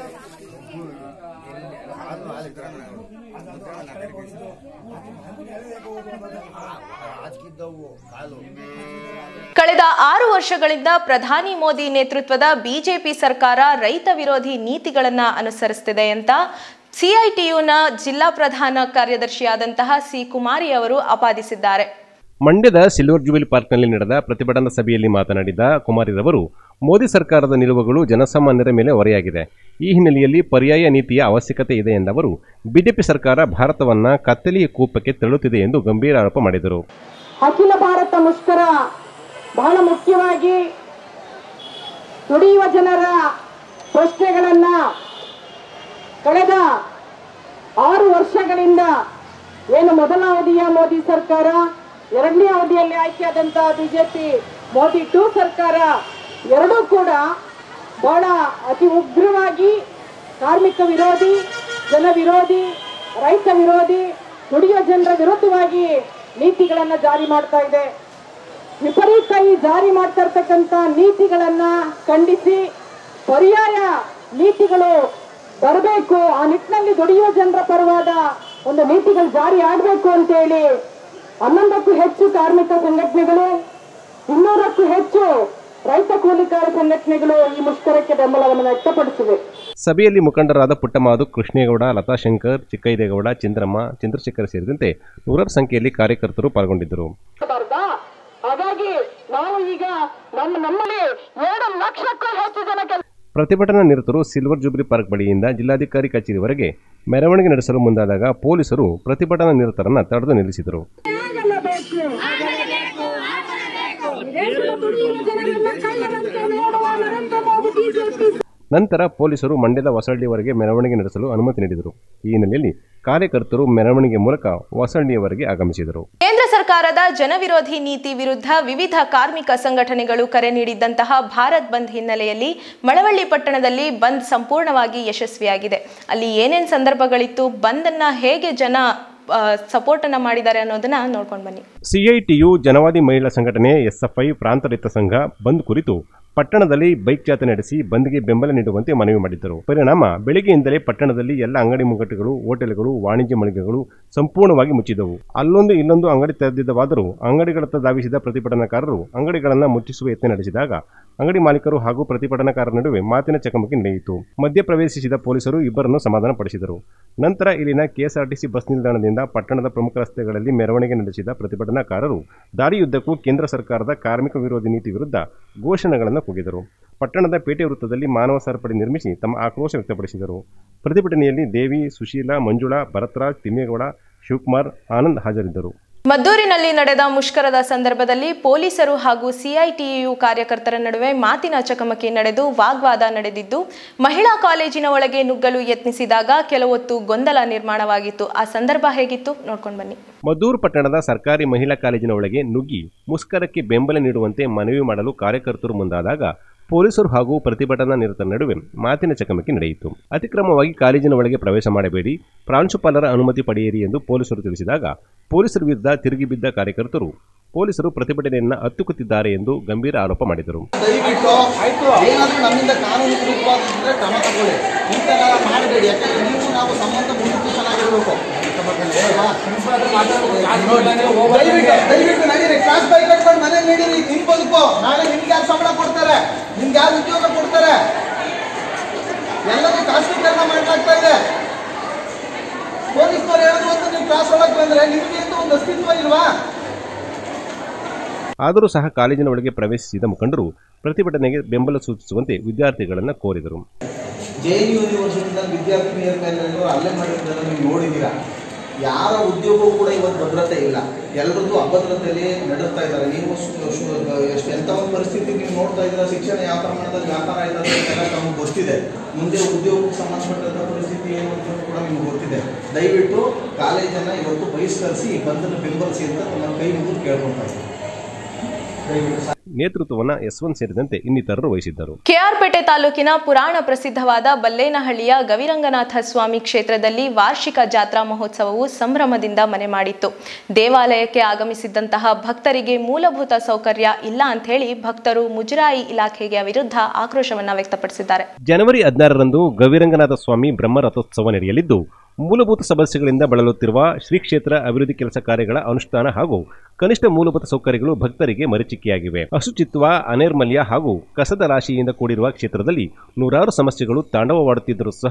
ಕಳೆದ ಆರು ವರ್ಷಗಳಿಂದ ಪ್ರಧಾನಿ ಮೋದಿ ನೇತೃತ್ವದ ಬಿಜೆಪಿ ಸರ್ಕಾರ ರೈತ ವಿರೋಧಿ ನೀತಿಗಳನ್ನ ಅನುಸರಿಸುತ್ತಿದೆ ಅಂತ ಸಿಐಟಿಯುನ ಜಿಲ್ಲಾ ಪ್ರಧಾನ ಕಾರ್ಯದರ್ಶಿಯಾದಂತಹ ಸಿ ಕುಮಾರಿ ಅವರು ಆಪಾದಿಸಿದ್ದಾರೆ ಮಂಡ್ಯದ ಸಿಲ್ವರ್ ಜುಬಿಲಿ ಪಾರ್ಕ್ನಲ್ಲಿ ನಡೆದ ಪ್ರತಿಭಟನಾ ಸಭೆಯಲ್ಲಿ ಮಾತನಾಡಿದ ಕುಮಾರಿರವರು ಮೋದಿ ಸರ್ಕಾರದ ನಿಲುವುಗಳು ಜನಸಾಮಾನ್ಯರ ಮೇಲೆ ಹೊರೆಯಾಗಿದೆ ಈ ಹಿನ್ನೆಲೆಯಲ್ಲಿ ಪರ್ಯಾಯ ನೀತಿಯ ಅವಶ್ಯಕತೆ ಇದೆ ಎಂದವರು ಬಿಜೆಪಿ ಸರ್ಕಾರ ಭಾರತವನ್ನ ಕತ್ತಲೆಯ ಕೂಪಕ್ಕೆ ತಳ್ಳುತ್ತಿದೆ ಎಂದು ಗಂಭೀರ ಆರೋಪ ಮಾಡಿದರು ಅಖಿಲ ಭಾರತ ಮುಷ್ಕರ ಬಹಳ ಮುಖ್ಯವಾಗಿ ದುಡಿಯುವ ಜನರ ಪ್ರಶ್ನೆಗಳನ್ನ ಕಳೆದ ಆರು ವರ್ಷಗಳಿಂದ ಏನು ಮೊದಲ ಅವಧಿಯ ಮೋದಿ ಸರ್ಕಾರ ಎರಡನೇ ಅವಧಿಯಲ್ಲಿ ಆಯ್ಕೆಯಾದಂತಹ ಬಿಜೆಪಿ ಮೋದಿ ಟೂ ಸರ್ಕಾರ ಎರಡೂ ಕೂಡ ಬಹಳ ಅತಿ ಉಗ್ರವಾಗಿ ಕಾರ್ಮಿಕ ವಿರೋಧಿ ಜನ ವಿರೋಧಿ ರೈತ ವಿರೋಧಿ ದುಡಿಯುವ ಜನರ ವಿರುದ್ಧವಾಗಿ ನೀತಿಗಳನ್ನ ಜಾರಿ ಮಾಡ್ತಾ ಇದೆ ವಿಪರೀತ ಈ ಜಾರಿ ಮಾಡ್ತಾ ಇರ್ತಕ್ಕಂಥ ನೀತಿಗಳನ್ನ ಖಂಡಿಸಿ ಪರ್ಯಾಯ ನೀತಿಗಳು ಬರಬೇಕು ಆ ನಿಟ್ಟಿನಲ್ಲಿ ದುಡಿಯುವ ಜನರ ಪರವಾದ ಒಂದು ನೀತಿಗಳು ಜಾರಿ ಆಗಬೇಕು ಅಂತ ಹೇಳಿ ಹನ್ನೊಂದಕ್ಕೂ ಹೆಚ್ಚು ಕಾರ್ಮಿಕ ಸಂಘಟನೆಗಳು ಇನ್ನೂರಕ್ಕೂ ಹೆಚ್ಚು ರೈತ ಕೂಲಿಕಾರ ಸಂಘಟನೆಗಳು ಈ ಮುಷ್ಕರಕ್ಕೆ ಬೆಂಬಲವನ್ನು ವ್ಯಕ್ತಪಡಿಸಿವೆ ಸಭೆಯಲ್ಲಿ ಮುಖಂಡರಾದ ಪುಟ್ಟಮಾದು ಕೃಷ್ಣೇಗೌಡ ಲತಾಶಂಕರ್ ಚಿಕ್ಕೈದೇಗೌಡ ಚಂದ್ರಮ್ಮ ಚಂದ್ರಶೇಖರ್ ಸೇರಿದಂತೆ ನೂರಾರು ಸಂಖ್ಯೆಯಲ್ಲಿ ಕಾರ್ಯಕರ್ತರು ಪಾಲ್ಗೊಂಡಿದ್ದರು ಬಾರ್ದಾ? ಹಾಗಾಗಿ ನಾವು ಈಗ ನಮ್ಮ ನಮ್ಮಲ್ಲಿ ಎರಡು ಲಕ್ಷಕ್ಕೂ ಹೆಚ್ಚು ಜನ ಕೆಲ ಪ್ರತಿಭಟನಾ ನಿರತರು ಸಿಲ್ವರ್ ಜುಬ್ಲಿ ಪಾರ್ಕ್ ಬಳಿಯಿಂದ ಜಿಲ್ಲಾಧಿಕಾರಿ ಕಚೇರಿವರೆಗೆ ಮೆರವಣಿಗೆ ನಡೆಸಲು ಮುಂದಾದಾಗ ಪೊಲೀಸರು ಪ್ರತಿಭಟನಾ ನಿರತರನ್ನ ತಡೆದು ನಿಲ್ಲಿಸಿದರು ನಂತರ ಪೊಲೀಸರು ಮಂಡ್ಯದ ಹೊಸಳ್ಳಿಯವರೆಗೆ ಮೆರವಣಿಗೆ ನಡೆಸಲು ಅನುಮತಿ ನೀಡಿದರು ಈ ಹಿನ್ನೆಲೆಯಲ್ಲಿ ಕಾರ್ಯಕರ್ತರು ಮೆರವಣಿಗೆ ಮೂಲಕ ಹೊಸಳ್ಳಿಯವರೆಗೆ ಆಗಮಿಸಿದರು ಕೇಂದ್ರ ಸರ್ಕಾರದ ಜನವಿರೋಧಿ ನೀತಿ ವಿರುದ್ಧ ವಿವಿಧ ಕಾರ್ಮಿಕ ಸಂಘಟನೆಗಳು ಕರೆ ನೀಡಿದ್ದಂತಹ ಭಾರತ್ ಬಂದ್ ಹಿನ್ನೆಲೆಯಲ್ಲಿ ಮಳವಳ್ಳಿ ಪಟ್ಟಣದಲ್ಲಿ ಬಂದ್ ಸಂಪೂರ್ಣವಾಗಿ ಯಶಸ್ವಿಯಾಗಿದೆ ಅಲ್ಲಿ ಏನೇನು ಸಂದರ್ಭಗಳಿತ್ತು ಬಂದನ್ನ ಹೇಗೆ ಜನ ಸಪೋರ್ಟ್ ಅನ್ನ ಮಾಡಿದ್ದಾರೆ ಅನ್ನೋದನ್ನ ನೋಡ್ಕೊಂಡು ಬನ್ನಿ ಸಿಐಟಿಯು ಜನವಾದಿ ಮಹಿಳಾ ಸಂಘಟನೆ ಎಸ್ಎಫ್ಐ ಪ್ರಾಂತ ರೈತ ಸಂಘ ಬಂದ್ ಕುರಿತು ಪಟ್ಟಣದಲ್ಲಿ ಬೈಕ್ ಜಾಥಾ ನಡೆಸಿ ಬಂದ್ಗೆ ಬೆಂಬಲ ನೀಡುವಂತೆ ಮನವಿ ಮಾಡಿದ್ದರು ಪರಿಣಾಮ ಬೆಳಗ್ಗೆಯಿಂದಲೇ ಪಟ್ಟಣದಲ್ಲಿ ಎಲ್ಲ ಅಂಗಡಿ ಮುಂಗಟ್ಟುಗಳು ಹೋಟೆಲ್ಗಳು ವಾಣಿಜ್ಯ ಮಳಿಗೆಗಳು ಸಂಪೂರ್ಣವಾಗಿ ಮುಚ್ಚಿದವು ಅಲ್ಲೊಂದು ಇಲ್ಲೊಂದು ಅಂಗಡಿ ತೆರೆದಿದ್ದವಾದರೂ ಅಂಗಡಿಗಳತ್ತ ಧಾವಿಸಿದ ಪ್ರತಿಭಟನಾಕಾರರು ಅಂಗಡಿಗಳನ್ನು ಮುಚ್ಚಿಸುವ ಯತ್ನ ನಡೆಸಿದಾಗ ಅಂಗಡಿ ಮಾಲೀಕರು ಹಾಗೂ ಪ್ರತಿಭಟನಾಕಾರರ ನಡುವೆ ಮಾತಿನ ಚಕಮಕಿ ನಡೆಯಿತು ಮಧ್ಯ ಪ್ರವೇಶಿಸಿದ ಪೊಲೀಸರು ಇಬ್ಬರನ್ನು ಸಮಾಧಾನಪಡಿಸಿದರು ನಂತರ ಇಲ್ಲಿನ ಕೆಎಸ್ಆರ್ಟಿಸಿ ಬಸ್ ನಿಲ್ದಾಣದಿಂದ ಪಟ್ಟಣದ ಪ್ರಮುಖ ರಸ್ತೆಗಳಲ್ಲಿ ಮೆರವಣಿಗೆ ನಡೆಸಿದ ಪ್ರತಿಭಟನಾಕಾರರು ದಾರಿಯುದ್ದಕ್ಕೂ ಕೇಂದ್ರ ಸರ್ಕಾರದ ಕಾರ್ಮಿಕ ವಿರೋಧಿ ನೀತಿ ವಿರುದ್ಧ ಘೋಷಣೆಗಳನ್ನು ಕೂಗಿದರು ಪಟ್ಟಣದ ಪೇಟೆ ವೃತ್ತದಲ್ಲಿ ಮಾನವ ಸರಪಳಿ ನಿರ್ಮಿಸಿ ತಮ್ಮ ಆಕ್ರೋಶ ವ್ಯಕ್ತಪಡಿಸಿದರು ಪ್ರತಿಭಟನೆಯಲ್ಲಿ ದೇವಿ ಸುಶೀಲಾ ಮಂಜುಳಾ ಭರತ್ರಾಜ್ ತಿಮ್ಮೇಗೌಡ ಶಿವಕುಮಾರ್ ಆನಂದ್ ಹಾಜರಿದ್ದರು ಮದ್ದೂರಿನಲ್ಲಿ ನಡೆದ ಮುಷ್ಕರದ ಸಂದರ್ಭದಲ್ಲಿ ಪೊಲೀಸರು ಹಾಗೂ ಸಿಐಟಿಯು ಕಾರ್ಯಕರ್ತರ ನಡುವೆ ಮಾತಿನ ಚಕಮಕಿ ನಡೆದು ವಾಗ್ವಾದ ನಡೆದಿದ್ದು ಮಹಿಳಾ ಕಾಲೇಜಿನ ಒಳಗೆ ನುಗ್ಗಲು ಯತ್ನಿಸಿದಾಗ ಕೆಲವೊತ್ತು ಗೊಂದಲ ನಿರ್ಮಾಣವಾಗಿತ್ತು ಆ ಸಂದರ್ಭ ಹೇಗಿತ್ತು ನೋಡ್ಕೊಂಡು ಬನ್ನಿ ಮದ್ದೂರು ಪಟ್ಟಣದ ಸರ್ಕಾರಿ ಮಹಿಳಾ ಕಾಲೇಜಿನ ಒಳಗೆ ನುಗ್ಗಿ ಮುಷ್ಕರಕ್ಕೆ ಬೆಂಬಲ ನೀಡುವಂತೆ ಮನವಿ ಮಾಡಲು ಕಾರ್ಯಕರ್ತರು ಮುಂದಾದಾಗ ಪೊಲೀಸರು ಹಾಗೂ ಪ್ರತಿಭಟನಾ ನಿರತರ ನಡುವೆ ಮಾತಿನ ಚಕಮಕಿ ನಡೆಯಿತು ಅತಿಕ್ರಮವಾಗಿ ಕಾಲೇಜಿನ ಒಳಗೆ ಪ್ರವೇಶ ಮಾಡಬೇಡಿ ಪ್ರಾಂಶುಪಾಲರ ಅನುಮತಿ ಪಡೆಯಿರಿ ಎಂದು ಪೊಲೀಸರು ತಿಳಿಸಿದಾಗ ಪೊಲೀಸರ ವಿರುದ್ಧ ತಿರುಗಿ ಬಿದ್ದ ಕಾರ್ಯಕರ್ತರು ಪೊಲೀಸರು ಪ್ರತಿಭಟನೆಯನ್ನ ಹತ್ತುಕುತ್ತಿದ್ದಾರೆ ಎಂದು ಗಂಭೀರ ಆರೋಪ ಮಾಡಿದರು ದಯವಿಟ್ಟು ಏನಾದರೂ ನಮ್ಮಿಂದ ಕಾನೂನು ವಿರುದ್ಧವಾಗಿದ್ದರೆ ಕ್ರಮ ತಗೊಳ್ಳಿ ಇಂಥವೆಲ್ಲ ಮಾಡಬೇಡಿ ಯಾಕಂದ್ರೆ ನೀವು ನಾವು ಸಂಬಂಧ ಮುಂದೆ ಚೆನ್ನಾಗಿರ್ಬೇಕು ದಯವಿಟ್ಟು ದಯವಿಟ್ಟು ನಡೀರಿ ಕ್ಲಾಸ್ ಬೈಕಟ್ ಮಾಡಿ ಮನೇಲಿ ನಡೀರಿ ನಿಮ್ ಬದುಕು ನಾಳೆ ನಿಮ್ಗೆ ಯಾರು ಸಂಬಳ ಕೊಡ್ತಾರೆ ನಿಮ್ಗೆ ಯಾರು ಉದ್ಯೋಗ ಕೊಡ್ತಾರೆ ಎಲ್ಲರೂ ಖಾಸಗೀಕರಣ ಮಾಡಲಾಗ್ತಾ ಇದೆ ಪೊಲೀಸ್ನವ್ರು ಹೇಳಿದ್ರು ಅಂತ ನೀವು ಕ್ಲಾಸ್ ಒಳಗೆ ಬಂದ್ರೆ ನಿಮ್ಗೆ ಅಂತ ಒಂದು ಅಸ್ತಿತ್ವ ಇಲ್ವಾ ಆದರೂ ಸಹ ಕಾಲೇಜಿನ ಒಳಗೆ ಪ್ರವೇಶಿಸಿದ ಮುಖಂಡರು ಪ್ರತಿಭಟನೆಗೆ ಬೆಂಬಲ ಸೂಚಿಸುವಂತೆ ವಿದ್ಯಾರ್ಥಿಗಳನ್ನು ಕೋರಿದರು ಜೆ ಎನ್ ಯೂನಿವರ್ಸಿಟಿನಲ್ಲಿ ವಿದ್ಯಾರ್ಥಿನಿಯರ ಮೇಲೆ ಅಲ್ಲೇ ಮಾಡಿರೋದನ್ನು ನೀವು ನೋಡಿದ್ದೀರಾ ಯಾರ ಉದ್ಯೋಗವೂ ಕೂಡ ಇವತ್ತು ಭದ್ರತೆ ಇಲ್ಲ ಎಲ್ಲರದ್ದು ಅಭದ್ರತೆಯಲ್ಲಿ ನಡೆಸ್ತಾ ಇದ್ದಾರೆ ನೀವು ಸು- ಸು- ಎಷ್ಟು ಎಂಥ ಒಂದು ಪರಿಸ್ಥಿತಿ ನೀವು ನೋಡ್ತಾ ಇದ್ದೀರಾ ಶಿಕ್ಷಣ ಯಾವ ಪ್ರಮಾಣದಲ್ಲಿ ವ್ಯಾಪಾರ ಇದ್ದಾರೆ ಅಂತೆಲ್ಲ ನಮಗೆ ಗೊತ್ತಿದೆ ಮುಂದೆ ಉದ್ಯೋಗಕ್ಕೆ ಸಂಬಂಧಪಟ್ಟಂಥ ಪರಿಸ್ಥಿತಿ ಏನು ಅಂತ ಕೂಡ ನಿಮ್ಗೆ ಗೊತ್ತಿದೆ ದಯವಿಟ್ಟು ಕಾಲೇಜನ್ನು ಇವತ್ತು ಬಹಿಷ್ಕರಿಸಿ ಈ ಬಂಧನ ಬೆಂಬಲಿಸಿ ಅಂತ ತಮ್ಮ ಕೈ ಮುಗಿದು ಕೇಳ್ಕೊಳ್ತಾ ಇದ್ದೀನಿ ದಯವಿಟ್ಟು ನೇತೃತ್ವವನ್ನು ಯಶವಂತ್ ಸೇರಿದಂತೆ ಇನ್ನಿತರರು ವಹಿಸಿದ್ದರು ಕೆಆರ್ಪೇಟೆ ತಾಲೂಕಿನ ಪುರಾಣ ಪ್ರಸಿದ್ಧವಾದ ಬಲ್ಲೇನಹಳ್ಳಿಯ ಗವಿರಂಗನಾಥ ಸ್ವಾಮಿ ಕ್ಷೇತ್ರದಲ್ಲಿ ವಾರ್ಷಿಕ ಜಾತ್ರಾ ಮಹೋತ್ಸವವು ಸಂಭ್ರಮದಿಂದ ಮನೆ ಮಾಡಿತ್ತು ದೇವಾಲಯಕ್ಕೆ ಆಗಮಿಸಿದ್ದಂತಹ ಭಕ್ತರಿಗೆ ಮೂಲಭೂತ ಸೌಕರ್ಯ ಇಲ್ಲ ಅಂತ ಹೇಳಿ ಭಕ್ತರು ಮುಜರಾಯಿ ಇಲಾಖೆಗೆ ವಿರುದ್ಧ ಆಕ್ರೋಶವನ್ನ ವ್ಯಕ್ತಪಡಿಸಿದ್ದಾರೆ ಜನವರಿ ಹದಿನಾರರಂದು ಗವಿರಂಗನಾಥ ಸ್ವಾಮಿ ಬ್ರಹ್ಮ ರಥೋತ್ಸವ ನಡೆಯಲಿದ್ದು ಮೂಲಭೂತ ಸಮಸ್ಯೆಗಳಿಂದ ಬಳಲುತ್ತಿರುವ ಶ್ರೀ ಕ್ಷೇತ್ರ ಅಭಿವೃದ್ಧಿ ಕೆಲಸ ಕಾರ್ಯಗಳ ಅನುಷ್ಠಾನ ಹಾಗೂ ಕನಿಷ್ಠ ಮೂಲಭೂತ ಸೌಕರ್ಯಗಳು ಭಕ್ತರಿಗೆ ಮರೀಚಿಕೆಯಾಗಿವೆ ಅಶುಚಿತ್ವ ಅನೈರ್ಮಲ್ಯ ಹಾಗೂ ಕಸದ ರಾಶಿಯಿಂದ ಕೂಡಿರುವ ಕ್ಷೇತ್ರದಲ್ಲಿ ನೂರಾರು ಸಮಸ್ಯೆಗಳು ತಾಂಡವವಾಡುತ್ತಿದ್ದರೂ ಸಹ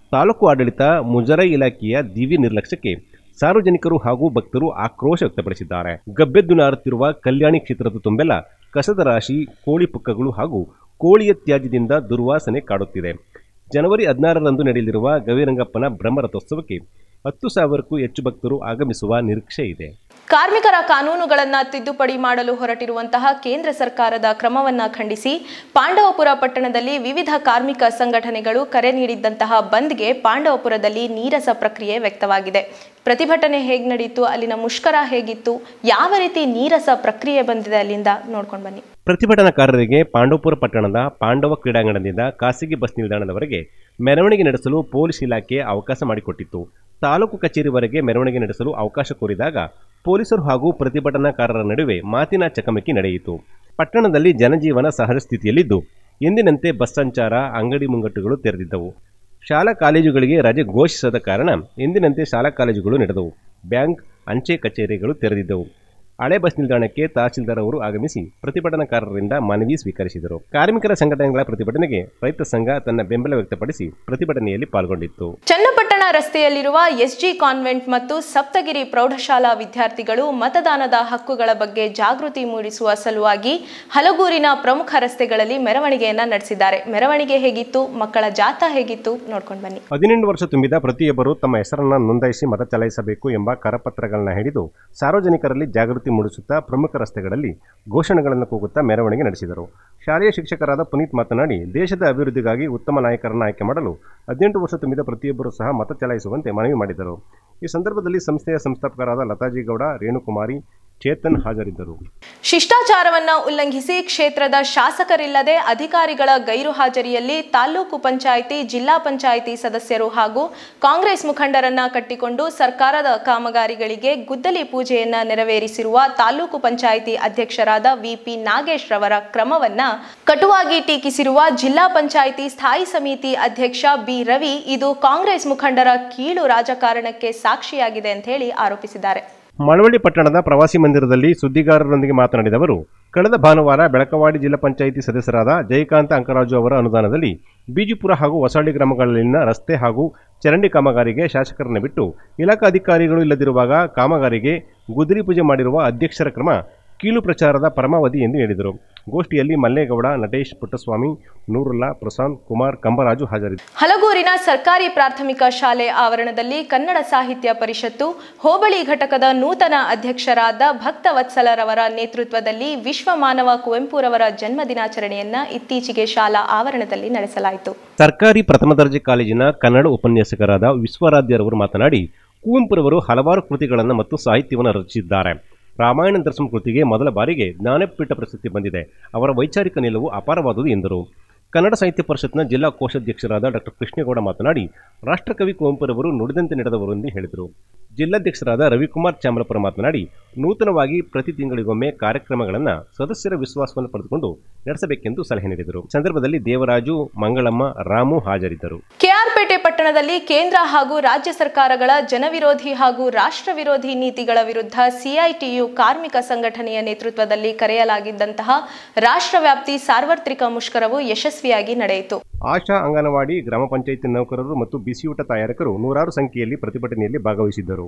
ತಾಲೂಕು ಆಡಳಿತ ಮುಜರಾಯಿ ಇಲಾಖೆಯ ದಿವ್ಯ ನಿರ್ಲಕ್ಷ್ಯಕ್ಕೆ ಸಾರ್ವಜನಿಕರು ಹಾಗೂ ಭಕ್ತರು ಆಕ್ರೋಶ ವ್ಯಕ್ತಪಡಿಸಿದ್ದಾರೆ ಗಬ್ಬೆದ್ದು ನಾರುತ್ತಿರುವ ಕಲ್ಯಾಣಿ ಕ್ಷೇತ್ರದ ತುಂಬೆಲ್ಲ ಕಸದ ರಾಶಿ ಕೋಳಿ ಪುಕ್ಕಗಳು ಹಾಗೂ ಕೋಳಿಯ ತ್ಯಾಜ್ಯದಿಂದ ದುರ್ವಾಸನೆ ಕಾಡುತ್ತಿದೆ ಜನವರಿ ಹದಿನಾರರಂದು ನಡೆಯಲಿರುವ ಗವಿರಂಗಪ್ಪನ ಬ್ರಹ್ಮರಥೋತ್ಸವಕ್ಕೆ ಹತ್ತು ಸಾವಿರಕ್ಕೂ ಹೆಚ್ಚು ಭಕ್ತರು ಆಗಮಿಸುವ ನಿರೀಕ್ಷೆ ಇದೆ ಕಾರ್ಮಿಕರ ಕಾನೂನುಗಳನ್ನು ತಿದ್ದುಪಡಿ ಮಾಡಲು ಹೊರಟಿರುವಂತಹ ಕೇಂದ್ರ ಸರ್ಕಾರದ ಕ್ರಮವನ್ನ ಖಂಡಿಸಿ ಪಾಂಡವಪುರ ಪಟ್ಟಣದಲ್ಲಿ ವಿವಿಧ ಕಾರ್ಮಿಕ ಸಂಘಟನೆಗಳು ಕರೆ ನೀಡಿದ್ದಂತಹ ಬಂದ್ಗೆ ಪಾಂಡವಪುರದಲ್ಲಿ ನೀರಸ ಪ್ರಕ್ರಿಯೆ ವ್ಯಕ್ತವಾಗಿದೆ ಪ್ರತಿಭಟನೆ ಹೇಗೆ ನಡೀತು ಅಲ್ಲಿನ ಮುಷ್ಕರ ಹೇಗಿತ್ತು ಯಾವ ರೀತಿ ನೀರಸ ಪ್ರಕ್ರಿಯೆ ಬಂದಿದೆ ಅಲ್ಲಿಂದ ನೋಡ್ಕೊಂಡು ಬನ್ನಿ ಪ್ರತಿಭಟನಾಕಾರರಿಗೆ ಪಾಂಡವಪುರ ಪಟ್ಟಣದ ಪಾಂಡವ ಕ್ರೀಡಾಂಗಣದಿಂದ ಖಾಸಗಿ ಬಸ್ ನಿಲ್ದಾಣದವರೆಗೆ ಮೆರವಣಿಗೆ ನಡೆಸಲು ಪೊಲೀಸ್ ಇಲಾಖೆ ಅವಕಾಶ ಮಾಡಿಕೊಟ್ಟಿತ್ತು ತಾಲೂಕು ಕಚೇರಿವರೆಗೆ ಮೆರವಣಿಗೆ ನಡೆಸಲು ಅವಕಾಶ ಕೋರಿದಾಗ ಪೊಲೀಸರು ಹಾಗೂ ಪ್ರತಿಭಟನಾಕಾರರ ನಡುವೆ ಮಾತಿನ ಚಕಮಕಿ ನಡೆಯಿತು ಪಟ್ಟಣದಲ್ಲಿ ಜನಜೀವನ ಸಹಜ ಸ್ಥಿತಿಯಲ್ಲಿದ್ದು ಎಂದಿನಂತೆ ಬಸ್ ಸಂಚಾರ ಅಂಗಡಿ ಮುಂಗಟ್ಟುಗಳು ತೆರೆದಿದ್ದವು ಶಾಲಾ ಕಾಲೇಜುಗಳಿಗೆ ರಜೆ ಘೋಷಿಸದ ಕಾರಣ ಎಂದಿನಂತೆ ಶಾಲಾ ಕಾಲೇಜುಗಳು ನಡೆದವು ಬ್ಯಾಂಕ್ ಅಂಚೆ ಕಚೇರಿಗಳು ತೆರೆದಿದ್ದವು ಹಳೆ ಬಸ್ ನಿಲ್ದಾಣಕ್ಕೆ ತಹಸೀಲ್ದಾರ್ ಅವರು ಆಗಮಿಸಿ ಪ್ರತಿಭಟನಾಕಾರರಿಂದ ಮನವಿ ಸ್ವೀಕರಿಸಿದರು ಕಾರ್ಮಿಕರ ಸಂಘಟನೆಗಳ ಪ್ರತಿಭಟನೆಗೆ ರೈತ ಸಂಘ ತನ್ನ ಬೆಂಬಲ ವ್ಯಕ್ತಪಡಿಸಿ ಪ್ರತಿಭಟನೆಯಲ್ಲಿ ಪಾಲ್ಗೊಂಡಿತ್ತು ಚನ್ನಪಟ್ಟಣ ರಸ್ತೆಯಲ್ಲಿರುವ ಎಸ್ಜಿ ಕಾನ್ವೆಂಟ್ ಮತ್ತು ಸಪ್ತಗಿರಿ ಪ್ರೌಢಶಾಲಾ ವಿದ್ಯಾರ್ಥಿಗಳು ಮತದಾನದ ಹಕ್ಕುಗಳ ಬಗ್ಗೆ ಜಾಗೃತಿ ಮೂಡಿಸುವ ಸಲುವಾಗಿ ಹಲಗೂರಿನ ಪ್ರಮುಖ ರಸ್ತೆಗಳಲ್ಲಿ ಮೆರವಣಿಗೆಯನ್ನ ನಡೆಸಿದ್ದಾರೆ ಮೆರವಣಿಗೆ ಹೇಗಿತ್ತು ಮಕ್ಕಳ ಜಾಥಾ ಹೇಗಿತ್ತು ನೋಡ್ಕೊಂಡು ಬನ್ನಿ ಹದಿನೆಂಟು ವರ್ಷ ತುಂಬಿದ ಪ್ರತಿಯೊಬ್ಬರು ತಮ್ಮ ಹೆಸರನ್ನು ನೋಂದಾಯಿಸಿ ಮತ ಚಲಾಯಿಸಬೇಕು ಎಂಬ ಕರಪತ್ರಗಳನ್ನ ಹಿಡಿದು ಸಾರ್ವಜನಿಕರಲ್ಲಿ ಜಾಗೃತಿ ಮೂಡಿಸುತ್ತಾ ಪ್ರಮುಖ ರಸ್ತೆಗಳಲ್ಲಿ ಘೋಷಣೆಗಳನ್ನು ಕೂಗುತ್ತಾ ಮೆರವಣಿಗೆ ನಡೆಸಿದರು ಶಾಲೆಯ ಶಿಕ್ಷಕರಾದ ಪುನೀತ್ ಮಾತನಾಡಿ ದೇಶದ ಅಭಿವೃದ್ಧಿಗಾಗಿ ಉತ್ತಮ ನಾಯಕರನ್ನು ಆಯ್ಕೆ ಮಾಡಲು ಹದಿನೆಂಟು ವರ್ಷ ತುಂಬಿದ ಪ್ರತಿಯೊಬ್ಬರು ಸಹ ಮತ ಚಲಾಯಿಸುವಂತೆ ಮನವಿ ಮಾಡಿದರು ಈ ಸಂದರ್ಭದಲ್ಲಿ ಸಂಸ್ಥೆಯ ಸಂಸ್ಥಾಪಕರಾದ ಲತಾಜಿ ಗೌಡ ರೇಣುಕುಮಾರಿ ಚೇತನ್ ಹಾಜರಿದ್ದರು ಶಿಷ್ಟಾಚಾರವನ್ನ ಉಲ್ಲಂಘಿಸಿ ಕ್ಷೇತ್ರದ ಶಾಸಕರಿಲ್ಲದೆ ಅಧಿಕಾರಿಗಳ ಗೈರು ಹಾಜರಿಯಲ್ಲಿ ತಾಲೂಕು ಪಂಚಾಯಿತಿ ಜಿಲ್ಲಾ ಪಂಚಾಯಿತಿ ಸದಸ್ಯರು ಹಾಗೂ ಕಾಂಗ್ರೆಸ್ ಮುಖಂಡರನ್ನ ಕಟ್ಟಿಕೊಂಡು ಸರ್ಕಾರದ ಕಾಮಗಾರಿಗಳಿಗೆ ಗುದ್ದಲಿ ಪೂಜೆಯನ್ನ ನೆರವೇರಿಸಿರುವ ತಾಲೂಕು ಪಂಚಾಯಿತಿ ಅಧ್ಯಕ್ಷರಾದ ವಿಪಿ ನಾಗೇಶ್ ರವರ ಕ್ರಮವನ್ನ ಕಟುವಾಗಿ ಟೀಕಿಸಿರುವ ಜಿಲ್ಲಾ ಪಂಚಾಯಿತಿ ಸ್ಥಾಯಿ ಸಮಿತಿ ಅಧ್ಯಕ್ಷ ಬಿ ರವಿ ಇದು ಕಾಂಗ್ರೆಸ್ ಮುಖಂಡರ ಕೀಳು ರಾಜಕಾರಣಕ್ಕೆ ಸಾಕ್ಷಿಯಾಗಿದೆ ಅಂತ ಹೇಳಿ ಆರೋಪಿಸಿದ್ದಾರೆ ಮಳವಳ್ಳಿ ಪಟ್ಟಣದ ಪ್ರವಾಸಿ ಮಂದಿರದಲ್ಲಿ ಸುದ್ದಿಗಾರರೊಂದಿಗೆ ಮಾತನಾಡಿದ ಅವರು ಕಳೆದ ಭಾನುವಾರ ಬೆಳಕವಾಡಿ ಜಿಲ್ಲಾ ಪಂಚಾಯಿತಿ ಸದಸ್ಯರಾದ ಜಯಕಾಂತ ಅಂಕರಾಜು ಅವರ ಅನುದಾನದಲ್ಲಿ ಬೀಜಿಪುರ ಹಾಗೂ ಹೊಸಳ್ಳಿ ಗ್ರಾಮಗಳಲ್ಲಿನ ರಸ್ತೆ ಹಾಗೂ ಚರಂಡಿ ಕಾಮಗಾರಿಗೆ ಶಾಸಕರನ್ನು ಬಿಟ್ಟು ಇಲಾಖಾ ಅಧಿಕಾರಿಗಳು ಇಲ್ಲದಿರುವಾಗ ಕಾಮಗಾರಿಗೆ ಗುದ್ದಲಿ ಪೂಜೆ ಮಾಡಿರುವ ಅಧ್ಯಕ್ಷರ ಕ್ರಮ ಕೀಳು ಪ್ರಚಾರದ ಪರಮಾವಧಿ ಎಂದು ಹೇಳಿದರು ಗೋಷ್ಠಿಯಲ್ಲಿ ಮಲ್ಲೇಗೌಡ ನಟೇಶ್ ಪುಟ್ಟಸ್ವಾಮಿ ನೂರುಲ್ಲಾ ಪ್ರಶಾಂತ್ ಕುಮಾರ್ ಕಂಬರಾಜು ಹಾಜರಿದ್ದರು ಹಲಗೂರಿನ ಸರ್ಕಾರಿ ಪ್ರಾಥಮಿಕ ಶಾಲೆ ಆವರಣದಲ್ಲಿ ಕನ್ನಡ ಸಾಹಿತ್ಯ ಪರಿಷತ್ತು ಹೋಬಳಿ ಘಟಕದ ನೂತನ ಅಧ್ಯಕ್ಷರಾದ ಭಕ್ತವತ್ಸಲರವರ ನೇತೃತ್ವದಲ್ಲಿ ವಿಶ್ವ ಮಾನವ ಕುವೆಂಪುರವರ ಜನ್ಮ ದಿನಾಚರಣೆಯನ್ನ ಇತ್ತೀಚೆಗೆ ಶಾಲಾ ಆವರಣದಲ್ಲಿ ನಡೆಸಲಾಯಿತು ಸರ್ಕಾರಿ ಪ್ರಥಮ ದರ್ಜೆ ಕಾಲೇಜಿನ ಕನ್ನಡ ಉಪನ್ಯಾಸಕರಾದ ವಿಶ್ವರಾಧ್ಯರವರು ಮಾತನಾಡಿ ಕುವೆಂಪುರವರು ಹಲವಾರು ಕೃತಿಗಳನ್ನು ಮತ್ತು ಸಾಹಿತ್ಯವನ್ನು ರಚಿಸಿದ್ದಾರೆ ರಾಮಾಯಣ ದರ್ಶನ ಕೃತಿಗೆ ಮೊದಲ ಬಾರಿಗೆ ಜ್ಞಾನಪೀಠ ಪ್ರಶಸ್ತಿ ಬಂದಿದೆ ಅವರ ವೈಚಾರಿಕ ನಿಲುವು ಅಪಾರವಾದುದು ಎಂದರು ಕನ್ನಡ ಸಾಹಿತ್ಯ ಪರಿಷತ್ನ ಜಿಲ್ಲಾ ಕೋಶಾಧ್ಯಕ್ಷರಾದ ಡಾಕ್ಟರ್ ಕೃಷ್ಣೇಗೌಡ ಮಾತನಾಡಿ ರಾಷ್ಟ್ರಕವಿ ಕುವೆಂಪುರವರು ನುಡಿದಂತೆ ನಡೆದವರು ಎಂದು ಹೇಳಿದರು ಜಿಲ್ಲಾಧ್ಯಕ್ಷರಾದ ರವಿಕುಮಾರ್ ಚಾಮಲಪುರ ಮಾತನಾಡಿ ನೂತನವಾಗಿ ಪ್ರತಿ ತಿಂಗಳಿಗೊಮ್ಮೆ ಕಾರ್ಯಕ್ರಮಗಳನ್ನು ಸದಸ್ಯರ ವಿಶ್ವಾಸವನ್ನು ಪಡೆದುಕೊಂಡು ನಡೆಸಬೇಕೆಂದು ಸಲಹೆ ನೀಡಿದರು ಸಂದರ್ಭದಲ್ಲಿ ದೇವರಾಜು ಮಂಗಳಮ್ಮ ರಾಮು ಹಾಜರಿದ್ದರು ಕೆಆರ್ಪೇಟೆ ಪಟ್ಟಣದಲ್ಲಿ ಕೇಂದ್ರ ಹಾಗೂ ರಾಜ್ಯ ಸರ್ಕಾರಗಳ ಜನವಿರೋಧಿ ಹಾಗೂ ರಾಷ್ಟ್ರ ವಿರೋಧಿ ನೀತಿಗಳ ವಿರುದ್ಧ ಸಿಐಟಿಯು ಕಾರ್ಮಿಕ ಸಂಘಟನೆಯ ನೇತೃತ್ವದಲ್ಲಿ ಕರೆಯಲಾಗಿದ್ದಂತಹ ರಾಷ್ಟ್ರವ್ಯಾಪ್ತಿ ಸಾರ್ವತ್ರಿಕ ಮುಷ್ಕರವು ಯಶಸ್ವಿಯಾಗಿ ನಡೆಯಿತು ಆಶಾ ಅಂಗನವಾಡಿ ಗ್ರಾಮ ಪಂಚಾಯಿತಿ ನೌಕರರು ಮತ್ತು ಬಿಸಿಯೂಟ ತಯಾರಕರು ನೂರಾರು ಸಂಖ್ಯೆಯಲ್ಲಿ ಪ್ರತಿಭಟನೆಯಲ್ಲಿ ಭಾಗವಹಿಸಿದ್ದರು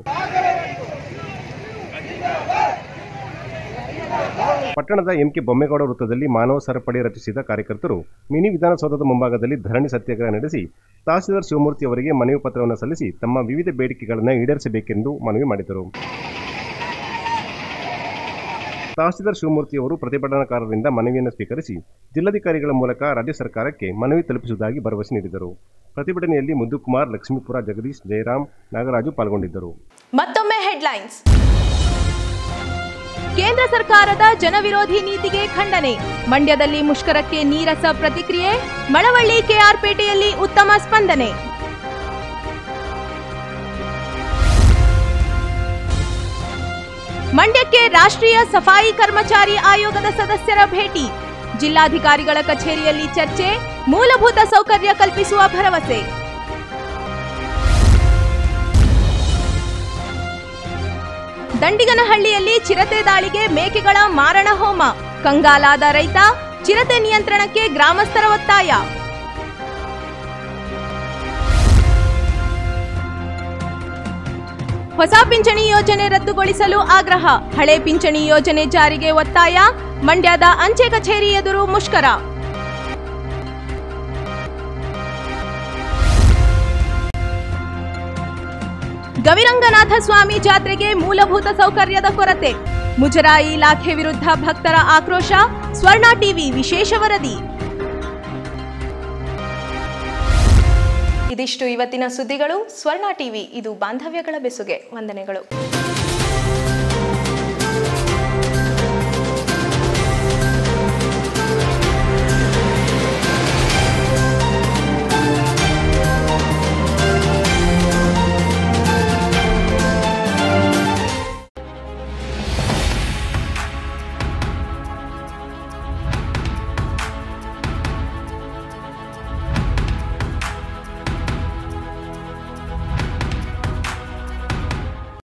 ಪಟ್ಟಣದ ಎಂಕೆ ಬೊಮ್ಮೇಗೌಡ ವೃತ್ತದಲ್ಲಿ ಮಾನವ ಸರಪಳಿ ರಚಿಸಿದ ಕಾರ್ಯಕರ್ತರು ಮಿನಿ ವಿಧಾನಸೌಧದ ಮುಂಭಾಗದಲ್ಲಿ ಧರಣಿ ಸತ್ಯಾಗ್ರಹ ನಡೆಸಿ ತಹಸೀಲ್ದಾರ್ ಶಿವಮೂರ್ತಿ ಅವರಿಗೆ ಮನವಿ ಪತ್ರವನ್ನು ಸಲ್ಲಿಸಿ ತಮ್ಮ ವಿವಿಧ ಬೇಡಿಕೆಗಳನ್ನು ಈಡೇರಿಸಬೇಕೆಂದು ಮನವಿ ಮಾಡಿದರು ತಹಸೀಲ್ದಾರ್ ಶಿವಮೂರ್ತಿ ಅವರು ಪ್ರತಿಭಟನಾಕಾರರಿಂದ ಮನವಿಯನ್ನು ಸ್ವೀಕರಿಸಿ ಜಿಲ್ಲಾಧಿಕಾರಿಗಳ ಮೂಲಕ ರಾಜ್ಯ ಸರ್ಕಾರಕ್ಕೆ ಮನವಿ ತಲುಪಿಸುವುದಾಗಿ ಭರವಸೆ ನೀಡಿದರು ಪ್ರತಿಭಟನೆಯಲ್ಲಿ ಮುದ್ದುಕುಮಾರ್ ಲಕ್ಷ್ಮೀಪುರ ಜಗದೀಶ್ ಜಯರಾಮ್ ನಾಗರಾಜು ಪಾಲ್ಗೊಂಡಿದ್ದರು ಮತ್ತೊಮ್ಮೆ ಹೆಡ್ಲೈನ್ಸ್ ಕೇಂದ್ರ ಸರ್ಕಾರದ ಜನವಿರೋಧಿ ನೀತಿಗೆ ಖಂಡನೆ ಮಂಡ್ಯದಲ್ಲಿ ಮುಷ್ಕರಕ್ಕೆ ನೀರಸ ಪ್ರತಿಕ್ರಿಯೆ ಮಳವಳ್ಳಿ ಕೆಆರ್ಪೇಟೆಯಲ್ಲಿ ಉತ್ತಮ ಸ್ಪಂದನೆ ಮಂಡ್ಯಕ್ಕೆ ರಾಷ್ಟ್ರೀಯ ಸಫಾಯಿ ಕರ್ಮಚಾರಿ ಆಯೋಗದ ಸದಸ್ಯರ ಭೇಟಿ ಜಿಲ್ಲಾಧಿಕಾರಿಗಳ ಕಚೇರಿಯಲ್ಲಿ ಚರ್ಚೆ ಮೂಲಭೂತ ಸೌಕರ್ಯ ಕಲ್ಪಿಸುವ ಭರವಸೆ ದಂಡಿಗನಹಳ್ಳಿಯಲ್ಲಿ ಚಿರತೆ ದಾಳಿಗೆ ಮೇಕೆಗಳ ಮಾರಣ ಹೋಮ ಕಂಗಾಲಾದ ರೈತ ಚಿರತೆ ನಿಯಂತ್ರಣಕ್ಕೆ ಗ್ರಾಮಸ್ಥರ ಒತ್ತಾಯ ಹೊಸ ಪಿಂಚಣಿ ಯೋಜನೆ ರದ್ದುಗೊಳಿಸಲು ಆಗ್ರಹ ಹಳೆ ಪಿಂಚಣಿ ಯೋಜನೆ ಜಾರಿಗೆ ಒತ್ತಾಯ ಮಂಡ್ಯದ ಅಂಚೆ ಕಚೇರಿ ಎದುರು ಮುಷ್ಕರ ಗವಿರಂಗನಾಥ ಸ್ವಾಮಿ ಜಾತ್ರೆಗೆ ಮೂಲಭೂತ ಸೌಕರ್ಯದ ಕೊರತೆ ಮುಜರಾಯಿ ಇಲಾಖೆ ವಿರುದ್ಧ ಭಕ್ತರ ಆಕ್ರೋಶ ಸ್ವರ್ಣ ಟಿವಿ ವಿಶೇಷ ವರದಿ ಇದಿಷ್ಟು ಇವತ್ತಿನ ಸುದ್ದಿಗಳು ಸ್ವರ್ಣ ಟಿವಿ ಇದು ಬಾಂಧವ್ಯಗಳ ಬೆಸುಗೆ ವಂದನೆಗಳು